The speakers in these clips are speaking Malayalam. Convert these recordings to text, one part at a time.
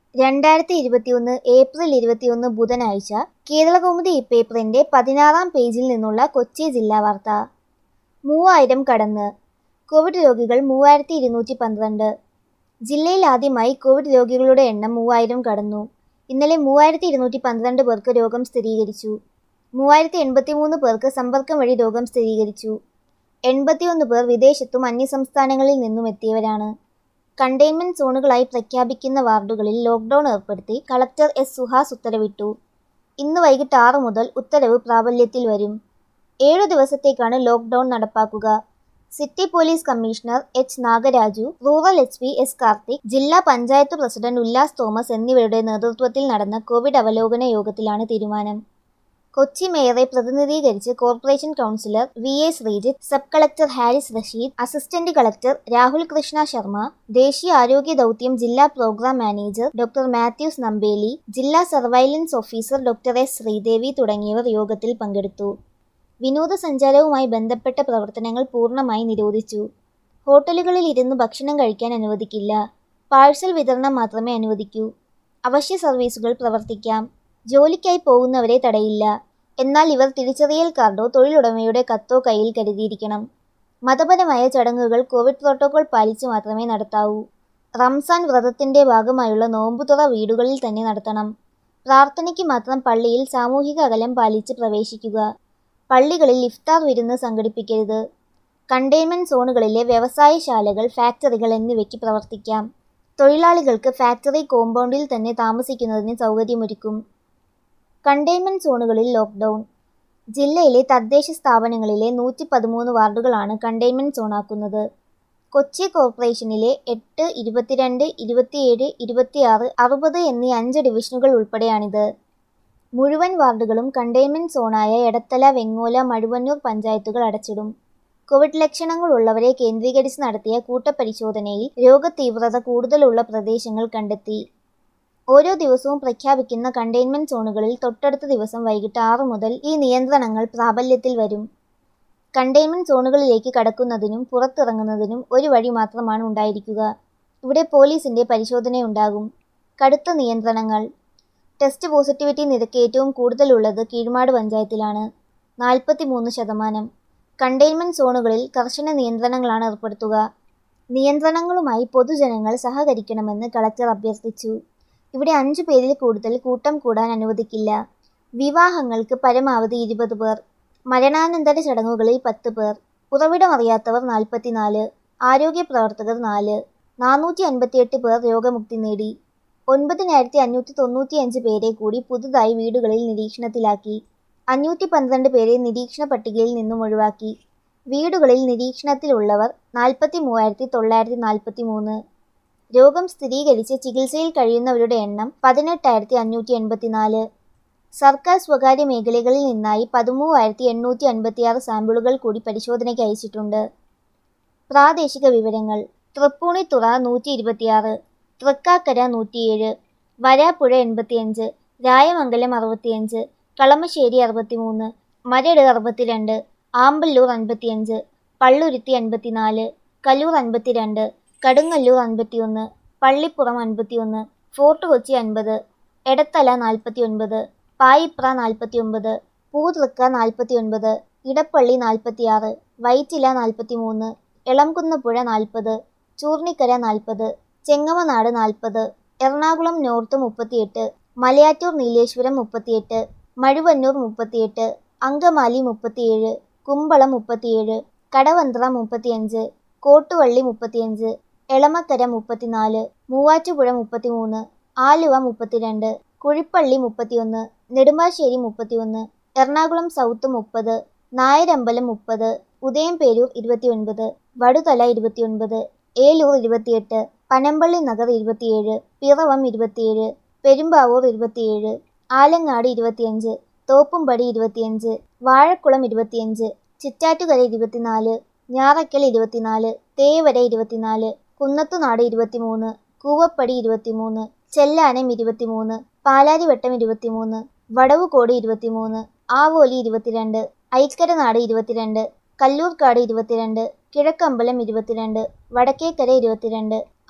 രണ്ടായിരത്തി ഇരുപത്തിയൊന്ന് ഏപ്രിൽ ഇരുപത്തിയൊന്ന് ബുധനാഴ്ച കേരളകൗമുദി ഇപ്പേപ്പറിന്റെ പതിനാറാം പേജിൽ നിന്നുള്ള കൊച്ചി ജില്ലാ വാർത്ത മൂവായിരം കടന്ന് കോവിഡ് രോഗികൾ മൂവായിരത്തി ഇരുന്നൂറ്റി പന്ത്രണ്ട് ജില്ലയിൽ ആദ്യമായി കോവിഡ് രോഗികളുടെ എണ്ണം മൂവായിരം കടന്നു ഇന്നലെ മൂവായിരത്തി ഇരുന്നൂറ്റി പന്ത്രണ്ട് പേർക്ക് രോഗം സ്ഥിരീകരിച്ചു മൂവായിരത്തി എൺപത്തിമൂന്ന് പേർക്ക് സമ്പർക്കം വഴി രോഗം സ്ഥിരീകരിച്ചു എൺപത്തിയൊന്ന് പേർ വിദേശത്തും അന്യസംസ്ഥാനങ്ങളിൽ നിന്നും എത്തിയവരാണ് കണ്ടെയ്ൻമെന്റ് സോണുകളായി പ്രഖ്യാപിക്കുന്ന വാർഡുകളിൽ ലോക്ക്ഡൌൺ ഏർപ്പെടുത്തി കളക്ടർ എസ് സുഹാസ് ഉത്തരവിട്ടു ഇന്ന് വൈകിട്ട് ആറ് മുതൽ ഉത്തരവ് പ്രാബല്യത്തിൽ വരും ഏഴു ദിവസത്തേക്കാണ് ലോക്ക്ഡൌൺ നടപ്പാക്കുക city police commissioner H Nagaraju rural H P S Karthik ജില്ലാ പഞ്ചായത്ത് പ്രസിഡന്റ് ഉല്ലാസ് തോമസ് എന്നിവരുടെ നേതൃത്വത്തിൽ നടന്ന കോവിഡ് അവലോകന യോഗത്തിലാണ് തീരുമാനം കൊച്ചി മേയറെ പ്രതിനിധീകരിച്ച് corporation councillor V A Sreejith sub collector Haris Rasheed assistant collector Rahul Krishna Sharma ദേശീയ ആരോഗ്യ ദൗത്യം ജില്ലാ programme manager doctor Mathews Nambeli ജില്ലാ surveillance officer doctor S Sreedevi തുടങ്ങിയവർ യോഗത്തിൽ പങ്കെടുത്തു വിനോദസഞ്ചാരവുമായി ബന്ധപ്പെട്ട പ്രവർത്തനങ്ങൾ പൂർണ്ണമായി നിരോധിച്ചു ഹോട്ടലുകളിൽ ഇരുന്ന് ഭക്ഷണം കഴിക്കാൻ അനുവദിക്കില്ല പാഴ്സൽ വിതരണം മാത്രമേ അനുവദിക്കൂ അവശ്യ സർവീസുകൾ പ്രവർത്തിക്കാം ജോലിക്കായി പോകുന്നവരെ തടയില്ല എന്നാൽ ഇവർ തിരിച്ചറിയൽ കാർഡോ തൊഴിലുടമയുടെ കത്തോ കയ്യിൽ കരുതിയിരിക്കണം മതപരമായ ചടങ്ങുകൾ കോവിഡ് പ്രോട്ടോകോൾ പാലിച്ച് മാത്രമേ നടത്താവൂ റംസാൻ വ്രതത്തിന്റെ ഭാഗമായുള്ള നോമ്പുതുറ വീടുകളിൽ തന്നെ നടത്തണം പ്രാർത്ഥനയ്ക്ക് മാത്രം പള്ളിയിൽ സാമൂഹിക അകലം പാലിച്ച് പ്രവേശിക്കുക പള്ളികളിൽ ഇഫ്താർ വിരുന്ന് സംഘടിപ്പിക്കരുത് കണ്ടെയ്ൻമെന്റ് സോണുകളിലെ വ്യവസായശാലകൾ ഫാക്ടറികൾ എന്നിവയ്ക്ക് പ്രവർത്തിക്കാം തൊഴിലാളികൾക്ക് ഫാക്ടറി കോമ്പൗണ്ടിൽ തന്നെ താമസിക്കുന്നതിന് സൗകര്യമൊരുക്കും കണ്ടെയ്ൻമെന്റ് സോണുകളിൽ ലോക്ക്ഡൌൺ ജില്ലയിലെ തദ്ദേശ സ്ഥാപനങ്ങളിലെ നൂറ്റി പതിമൂന്ന് വാർഡുകളാണ് കണ്ടെയ്ൻമെന്റ് സോണാക്കുന്നത് കൊച്ചി കോർപ്പറേഷനിലെ എട്ട് ഇരുപത്തിരണ്ട് ഇരുപത്തിയേഴ് ഇരുപത്തിയാറ് അറുപത് എന്നീ അഞ്ച് ഡിവിഷനുകൾ ഉൾപ്പെടെയാണിത് മുഴുവൻ വാർഡുകളും കണ്ടെയ്ൻമെന്റ് സോണായ എടത്തല വെങ്ങോല മഴുവന്നൂർ പഞ്ചായത്തുകൾ അടച്ചിടും കോവിഡ് ലക്ഷണങ്ങളുള്ളവരെ കേന്ദ്രീകരിച്ച് നടത്തിയ കൂട്ടപരിശോധനയിൽ രോഗതീവ്രത കൂടുതലുള്ള പ്രദേശങ്ങൾ കണ്ടെത്തി ഓരോ ദിവസവും പ്രഖ്യാപിക്കുന്ന കണ്ടെയ്ൻമെന്റ് സോണുകളിൽ തൊട്ടടുത്ത ദിവസം വൈകിട്ട് ആറു മുതൽ ഈ നിയന്ത്രണങ്ങൾ പ്രാബല്യത്തിൽ വരും കണ്ടെയ്ൻമെന്റ് സോണുകളിലേക്ക് കടക്കുന്നതിനും പുറത്തിറങ്ങുന്നതിനും ഒരു വഴി മാത്രമാണ് ഉണ്ടായിരിക്കുക ഇവിടെ പോലീസിന്റെ പരിശോധനയുണ്ടാകും കടുത്ത നിയന്ത്രണങ്ങൾ ടെസ്റ്റ് പോസിറ്റിവിറ്റി നിരക്ക് ഏറ്റവും കൂടുതലുള്ളത് കീഴ്മാട് പഞ്ചായത്തിലാണ് നാൽപ്പത്തി മൂന്ന് ശതമാനം കണ്ടെയ്ൻമെന്റ് സോണുകളിൽ കർശന നിയന്ത്രണങ്ങളാണ് ഏർപ്പെടുത്തുക നിയന്ത്രണങ്ങളുമായി പൊതുജനങ്ങൾ സഹകരിക്കണമെന്ന് കളക്ടർ അഭ്യർത്ഥിച്ചു ഇവിടെ അഞ്ചു പേരിൽ കൂടുതൽ കൂട്ടം കൂടാൻ അനുവദിക്കില്ല വിവാഹങ്ങൾക്ക് പരമാവധി ഇരുപത് പേർ മരണാനന്തര ചടങ്ങുകളിൽ പത്ത് പേർ ഉറവിടമറിയാത്തവർ നാൽപ്പത്തിനാല് ആരോഗ്യ പ്രവർത്തകർ നാല് നാനൂറ്റി അൻപത്തിയെട്ട് പേർ രോഗമുക്തി നേടി ഒൻപതിനായിരത്തി അഞ്ഞൂറ്റി തൊണ്ണൂറ്റിയഞ്ച് പേരെ കൂടി പുതുതായി വീടുകളിൽ നിരീക്ഷണത്തിലാക്കി അഞ്ഞൂറ്റി പന്ത്രണ്ട് പേരെ നിരീക്ഷണ പട്ടികയിൽ നിന്നും ഒഴിവാക്കി വീടുകളിൽ നിരീക്ഷണത്തിലുള്ളവർ നാൽപ്പത്തി മൂവായിരത്തി തൊള്ളായിരത്തി നാൽപ്പത്തി മൂന്ന് രോഗം സ്ഥിരീകരിച്ച് ചികിത്സയിൽ കഴിയുന്നവരുടെ എണ്ണം പതിനെട്ടായിരത്തി അഞ്ഞൂറ്റി എൺപത്തിനാല് സർക്കാർ സ്വകാര്യ മേഖലകളിൽ നിന്നായി പതിമൂവായിരത്തി എണ്ണൂറ്റി അൻപത്തിയാറ് സാമ്പിളുകൾ കൂടി പരിശോധനയ്ക്ക് അയച്ചിട്ടുണ്ട് പ്രാദേശിക വിവരങ്ങൾ തൃപ്പൂണിത്തുറ നൂറ്റി ഇരുപത്തിയാറ് തൃക്കാക്കര നൂറ്റിയേഴ് വരാപ്പുഴ എൺപത്തിയഞ്ച് രായമംഗലം അറുപത്തിയഞ്ച് കളമശ്ശേരി അറുപത്തിമൂന്ന് മരട് അറുപത്തിരണ്ട് ആമ്പല്ലൂർ അൻപത്തിയഞ്ച് പള്ളുരുത്തി അൻപത്തിനാല് കലൂർ അൻപത്തിരണ്ട് കടുങ്ങല്ലൂർ അൻപത്തിയൊന്ന് പള്ളിപ്പുറം അൻപത്തിയൊന്ന് ഫോർട്ട് കൊച്ചി അൻപത് എടത്തല നാൽപ്പത്തിയൊൻപത് പായിപ്ര നാൽപ്പത്തിയൊൻപത് പൂതൃക്ക നാൽപ്പത്തിയൊൻപത് ഇടപ്പള്ളി നാൽപ്പത്തിയാറ് വൈറ്റില നാൽപ്പത്തിമൂന്ന് എളംകുന്നപ്പുഴ നാൽപ്പത് ചൂർണിക്കര നാൽപ്പത് ചെങ്ങമനാട് നാൽപ്പത് എറണാകുളം നോർത്ത് മുപ്പത്തിയെട്ട് മലയാറ്റൂർ നീലേശ്വരം മുപ്പത്തിയെട്ട് മഴുവന്നൂർ മുപ്പത്തിയെട്ട് അങ്കമാലി മുപ്പത്തിയേഴ് കുമ്പളം മുപ്പത്തിയേഴ് കടവന്ത്ര മുപ്പത്തിയഞ്ച് കോട്ടുവള്ളി മുപ്പത്തിയഞ്ച് എളമക്കര മുപ്പത്തിനാല് മൂവാറ്റുപുഴ മുപ്പത്തിമൂന്ന് ആലുവ മുപ്പത്തിരണ്ട് കുഴിപ്പള്ളി മുപ്പത്തിയൊന്ന് നെടുമ്പാശ്ശേരി മുപ്പത്തിയൊന്ന് എറണാകുളം സൗത്ത് മുപ്പത് നായരമ്പലം മുപ്പത് ഉദയംപേരൂർ ഇരുപത്തിയൊൻപത് വടുതല ഇരുപത്തിയൊൻപത് ഏലൂർ ഇരുപത്തിയെട്ട് പനമ്പള്ളി നഗർ ഇരുപത്തിയേഴ് പിറവം ഇരുപത്തിയേഴ് പെരുമ്പാവൂർ ഇരുപത്തിയേഴ് ആലങ്ങാട് ഇരുപത്തിയഞ്ച് തോപ്പുംപടി ഇരുപത്തിയഞ്ച് വാഴക്കുളം ഇരുപത്തിയഞ്ച് ചിറ്റാറ്റുകര ഇരുപത്തിനാല് ഞാറയ്ക്കൽ ഇരുപത്തിനാല് തേവര ഇരുപത്തിനാല് കുന്നത്തുനാട് ഇരുപത്തിമൂന്ന് കൂവപ്പടി ഇരുപത്തിമൂന്ന് ചെല്ലാനം ഇരുപത്തിമൂന്ന് പാലാരിവട്ടം ഇരുപത്തിമൂന്ന് വടവുകോട് ഇരുപത്തിമൂന്ന് ആവോലി ഇരുപത്തിരണ്ട് ഐക്കരനാട് ഇരുപത്തിരണ്ട് കല്ലൂർക്കാട് ഇരുപത്തിരണ്ട് കിഴക്കമ്പലം ഇരുപത്തിരണ്ട് വടക്കേക്കര ഇരുപത്തിരണ്ട്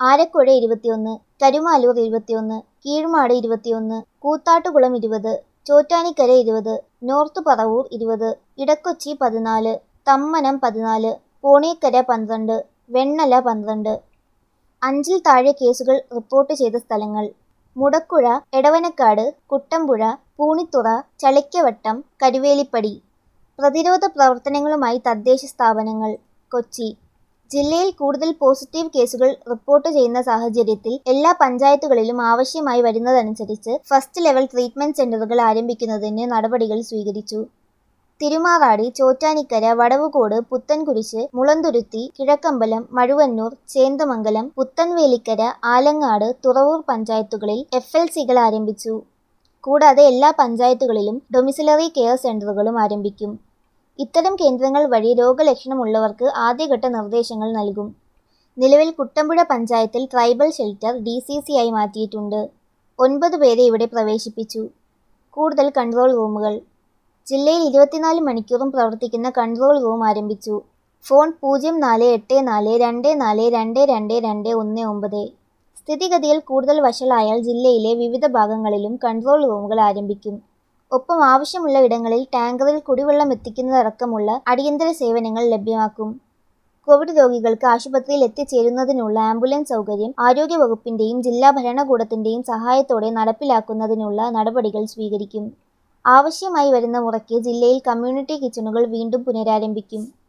ആലക്കുഴ ഇരുപത്തിയൊന്ന് കരുമാലൂർ ഇരുപത്തിയൊന്ന് കീഴ്മാട് ഇരുപത്തിയൊന്ന് കൂത്താട്ടുകുളം ഇരുപത് ചോറ്റാനിക്കര ഇരുപത് നോർത്ത് പറവൂർ ഇരുപത് ഇടക്കൊച്ചി പതിനാല് തമ്മനം പതിനാല് കോണേക്കര പന്ത്രണ്ട് വെണ്ണല പന്ത്രണ്ട് അഞ്ചിൽ താഴെ കേസുകൾ റിപ്പോർട്ട് ചെയ്ത സ്ഥലങ്ങൾ മുടക്കുഴ എടവനക്കാട് കുട്ടമ്പുഴ പൂണിത്തുറ ചളിക്കവട്ടം കരുവേലിപ്പടി പ്രതിരോധ പ്രവർത്തനങ്ങളുമായി തദ്ദേശ സ്ഥാപനങ്ങൾ കൊച്ചി ജില്ലയിൽ കൂടുതൽ പോസിറ്റീവ് കേസുകൾ റിപ്പോർട്ട് ചെയ്യുന്ന സാഹചര്യത്തിൽ എല്ലാ പഞ്ചായത്തുകളിലും ആവശ്യമായി വരുന്നതനുസരിച്ച് ഫസ്റ്റ് ലെവൽ ട്രീറ്റ്മെന്റ് സെന്ററുകൾ ആരംഭിക്കുന്നതിന് നടപടികൾ സ്വീകരിച്ചു തിരുമാറാടി ചോറ്റാനിക്കര വടവുകോട് പുത്തൻകുരിശ് മുളന്തുരുത്തി കിഴക്കമ്പലം മഴുവന്നൂർ ചേന്ദമംഗലം പുത്തൻവേലിക്കര ആലങ്ങാട് തുറവൂർ പഞ്ചായത്തുകളിൽ എഫ് എൽ സികൾ ആരംഭിച്ചു കൂടാതെ എല്ലാ പഞ്ചായത്തുകളിലും ഡൊമിസിലറി കെയർ സെന്ററുകളും ആരംഭിക്കും ഇത്തരം കേന്ദ്രങ്ങൾ വഴി രോഗലക്ഷണമുള്ളവർക്ക് ആദ്യഘട്ട നിർദ്ദേശങ്ങൾ നൽകും നിലവിൽ കുട്ടമ്പുഴ പഞ്ചായത്തിൽ tribal shelter D C C ആയി മാറ്റിയിട്ടുണ്ട് ഒൻപത് പേരെ ഇവിടെ പ്രവേശിപ്പിച്ചു കൂടുതൽ കൺട്രോൾ റൂമുകൾ ജില്ലയിൽ ഇരുപത്തിനാല് മണിക്കൂറും പ്രവർത്തിക്കുന്ന കൺട്രോൾ റൂം ആരംഭിച്ചു ഫോൺ പൂജ്യം നാല് എട്ട് നാല് രണ്ട് നാല് രണ്ട് രണ്ട് രണ്ട് ഒന്ന് ഒമ്പത് സ്ഥിതിഗതിയിൽ കൂടുതൽ വഷളായാൽ ജില്ലയിലെ വിവിധ ഭാഗങ്ങളിലും കൺട്രോൾ റൂമുകൾ ആരംഭിക്കും ഒപ്പം ആവശ്യമുള്ള ഇടങ്ങളിൽ ടാങ്കറിൽ കുടിവെള്ളം എത്തിക്കുന്നതടക്കമുള്ള അടിയന്തര സേവനങ്ങൾ ലഭ്യമാക്കും കോവിഡ് രോഗികൾക്ക് ആശുപത്രിയിൽ എത്തിച്ചേരുന്നതിനുള്ള ആംബുലൻസ് സൗകര്യം ആരോഗ്യവകുപ്പിന്റെയും ജില്ലാ ഭരണകൂടത്തിന്റെയും സഹായത്തോടെ നടപ്പിലാക്കുന്നതിനുള്ള നടപടികൾ സ്വീകരിക്കും ആവശ്യമായി വരുന്ന മുറയ്ക്ക് ജില്ലയിൽ കമ്മ്യൂണിറ്റി കിച്ചണുകൾ വീണ്ടും പുനരാരംഭിക്കും